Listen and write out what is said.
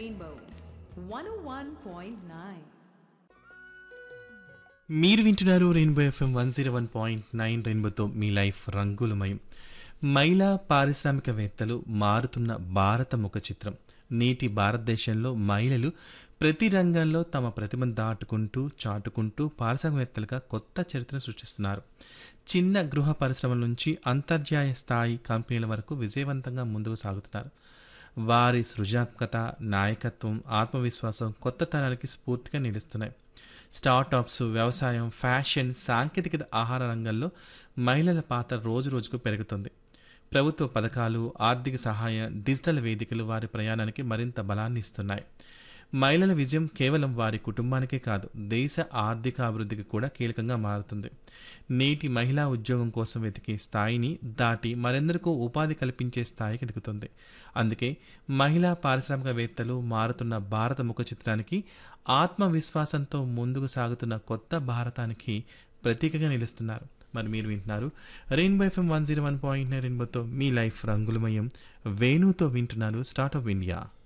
Rainbow 101.9. మీరు వింటున్నారు Rainbow FM one zero one point nine రెయిన్బోతో మీ లైఫ్ రంగులమయం మహిళా పారిశ్రామికవేత్తలు మారుతున్న భారత ముఖ చిత్రం నేటి భారతదేశంలో మహిళలు ప్రతి రంగంలో తమ ప్రతిభను దాటుకుంటూ చాటుకుంటూ పారిశ్రామికవేత్తలుగా కొత్త చరిత్రను సృష్టిస్తున్నారు చిన్న గృహ పరిశ్రమల నుంచి అంతర్జాతీయ స్థాయి కంపెనీల వరకు విజయవంతంగా ముందుకు సాగుతున్నారు వారి సృజనాత్మకత నాయకత్వం ఆత్మవిశ్వాసం కొత్త తరానికి స్ఫూర్తిగా నిలుస్తున్నాయి స్టార్టప్స్ వ్యవసాయం ఫ్యాషన్ సాంకేతికత ఆహార రంగంలో మహిళల పాత్ర రోజు రోజుకు పెరుగుతుంది ప్రభుత్వ పథకాలు ఆర్థిక సహాయం డిజిటల్ వేదికలు వారి ప్రయాణానికి మరింత బలాన్ని ఇస్తున్నాయి మహిళల విజయం కేవలం వారి కుటుంబానికే కాదు దేశ ఆర్థిక అభివృద్ధికి కూడా కీలకంగా మారుతుంది నేటి మహిళా ఉద్యోగం కోసం వెతికే స్థాయిని దాటి మరెందరికో ఉపాధి కల్పించే స్థాయికి ఎదుగుతుంది అందుకే మహిళా పారిశ్రామికవేత్తలు మారుతున్న భారత ముఖ చిత్రానికి ఆత్మవిశ్వాసంతో ముందుకు సాగుతున్న కొత్త భారతానికి ప్రతీకగా నిలుస్తున్నారు మరి మీరు వింటున్నారు Rainbow FM one zero one point nine రెయిన్బోతో మీ లైఫ్ రంగులమయం వేణుతో వింటున్నారు స్టార్ట్ ఆఫ్ ఇండియా